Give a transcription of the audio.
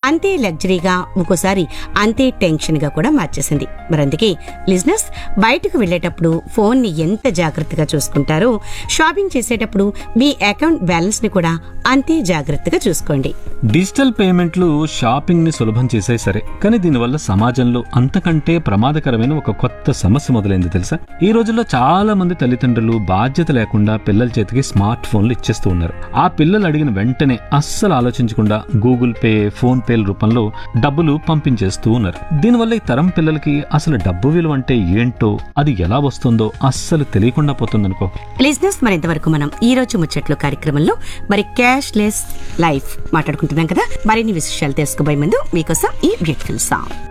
అంతే లగ్జరీగా ఒక్కోసారి అంతే టెన్షన్ గా కూడా మార్చేసింది మరి అందుకే లిజినెస్ బయటకు వెళ్ళేటప్పుడు ఫోన్ ని ఎంత జాగ్రత్తగా చూసుకుంటారో షాపింగ్ చేసేటప్పుడు మీ అకౌంట్ బ్యాలెన్స్ ని కూడా అంతే జాగ్రత్తగా చూసుకోండి డిజిటల్ పేమెంట్లు షాపింగ్ ని సులభం చేసాయి సరే కానీ దీనివల్ల సమాజంలో అంతకంటే ప్రమాదకరమైన ఒక కొత్త సమస్య మొదలైంది తెలుసా ఈ రోజుల్లో చాలా మంది తల్లిదండ్రులు బాధ్యత లేకుండా పిల్లల చేతికి స్మార్ట్ ఫోన్లు ఇచ్చేస్తూ ఉన్నారు ఆ పిల్లలు అడిగిన వెంటనే అస్సలు ఆలోచించకుండా గూగుల్ పే ఫోన్ పేల రూపంలో డబ్బులు పంపించేస్తూ ఉన్నారు దీనివల్ల ఈ తరం పిల్లలకి అసలు డబ్బు విలువ అంటే ఏంటో అది ఎలా వస్తుందో అస్సలు తెలియకుండా పోతుందనుకో లిజినెస్ మరి ఇంతవరకు మనం ఈ రోజు ముచ్చట్లు కార్యక్రమంలో మరి క్యాష్ లెస్ లైఫ్ మాట్లాడుకుంటున్నాం కదా మరిన్ని విశేషాలు తెలుసుకోబోయే ముందు మీకోసం ఈ బ్యూటిఫుల్ సాంగ్